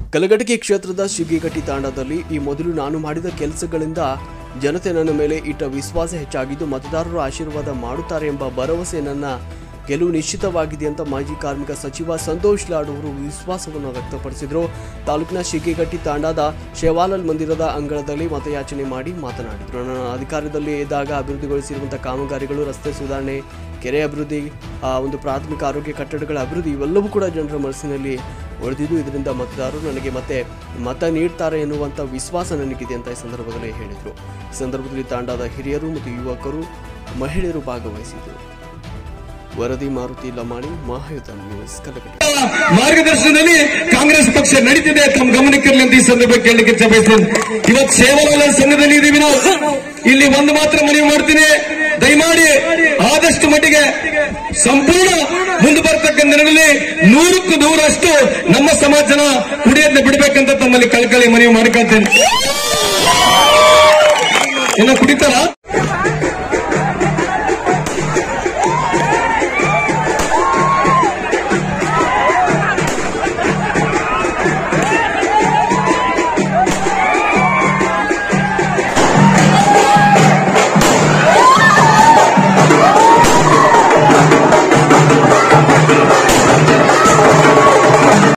ಕಲಘಟಕಿ ಕ್ಷೇತ್ರದ ಶಿಗ್ಗಿಗಟ್ಟಿ ತಾಂಡದಲ್ಲಿ ಈ ಮೊದಲು ನಾನು ಮಾಡಿದ ಕೆಲಸಗಳಿಂದ ಜನತೆ ನನ್ನ ಮೇಲೆ ಇಟ್ಟ ವಿಶ್ವಾಸ ಹೆಚ್ಚಾಗಿದ್ದು ಮತದಾರರು ಆಶೀರ್ವಾದ ಮಾಡುತ್ತಾರೆ ಎಂಬ ಭರವಸೆ ನನ್ನ ಗೆಲುವು ನಿಶ್ಚಿತವಾಗಿದೆ ಅಂತ ಮಾಜಿ ಕಾರ್ಮಿಕ ಸಚಿವ ಸಂತೋಷ್ ಲಾಡ್ ಅವರು ವಿಶ್ವಾಸವನ್ನು ವ್ಯಕ್ತಪಡಿಸಿದರು ತಾಲೂಕಿನ ಶಿಗ್ಗಿಗಟ್ಟಿ ತಾಂಡಾದ ಶೇವಾಲಲ್ ಮಂದಿರದ ಅಂಗಳದಲ್ಲಿ ಮತಯಾಚನೆ ಮಾಡಿ ಮಾತನಾಡಿದರು ನನ್ನ ಅಧಿಕಾರದಲ್ಲಿ ಇದ್ದಾಗ ಅಭಿವೃದ್ಧಿಗೊಳಿಸಿರುವಂಥ ಕಾಮಗಾರಿಗಳು ರಸ್ತೆ ಸುಧಾರಣೆ ಕೆರೆ ಅಭಿವೃದ್ಧಿ ಆ, ಒಂದು ಪ್ರಾಥಮಿಕ ಆರೋಗ್ಯ ಕಟ್ಟಡಗಳ ಅಭಿವೃದ್ಧಿ ಇವೆಲ್ಲವೂ ಕೂಡ ಜನರ ಮನಸ್ಸಿನಲ್ಲಿ ಉಳಿದಿದ್ದು ಇದರಿಂದ ಮತದಾರರು ನನಗೆ ಮತ್ತೆ ಮತ ನೀಡ್ತಾರೆ ಎನ್ನುವಂಥ ವಿಶ್ವಾಸ ನನಗಿದೆ ಅಂತ ಈ ಸಂದರ್ಭದಲ್ಲಿ ಹೇಳಿದರು ಈ ಸಂದರ್ಭದಲ್ಲಿ ತಾಂಡಾದ ಹಿರಿಯರು ಮತ್ತು ಯುವಕರು ಮಹಿಳೆಯರು ಭಾಗವಹಿಸಿದರು ವರದಿ ಮಾರುತಿ ಲಮಾಣಿ ಮಹಾಯುತ ನ್ಯೂಸ್ ಕಲಕಟ್ಟ ಮಾರ್ಗದರ್ಶನದಲ್ಲಿ ಕಾಂಗ್ರೆಸ್ ಪಕ್ಷ ನಡೀತಿದೆ ತಮ್ಮ ಗಮನಕ್ಕಿರಲಿ ಅಂತ ಈ ಸಂದರ್ಭ ಕೇಳಲಿಕ್ಕೆ ಇಚ್ಛೆ ಬಯಸ್ತೇನೆ ಇವತ್ತು ಸೇವಾಲಾಲ ಸಂಘದಲ್ಲಿ ಇದೀವಿ ನಾವು ಇಲ್ಲಿ ಒಂದು ಮಾತ್ರ ಮನವಿ ಮಾಡ್ತೀನಿ ದಯಮಾಡಿ ಆದಷ್ಟು ಮಟ್ಟಿಗೆ ಸಂಪೂರ್ಣ ಮುಂದೆ ಬರ್ತಕ್ಕಂಥ ದಿನಗಳಲ್ಲಿ ನೂರಕ್ಕೂ ನೂರಷ್ಟು ನಮ್ಮ ಸಮಾಜನ ಕುಡಿಯೋದನ್ನ ಬಿಡಬೇಕಂತ ತಮ್ಮಲ್ಲಿ ಕಳ್ಕಳಿ ಮನವಿ ಮಾಡ್ಕೊಳ್ತೇನೆ ಇನ್ನು ಕುಡಿತಾರ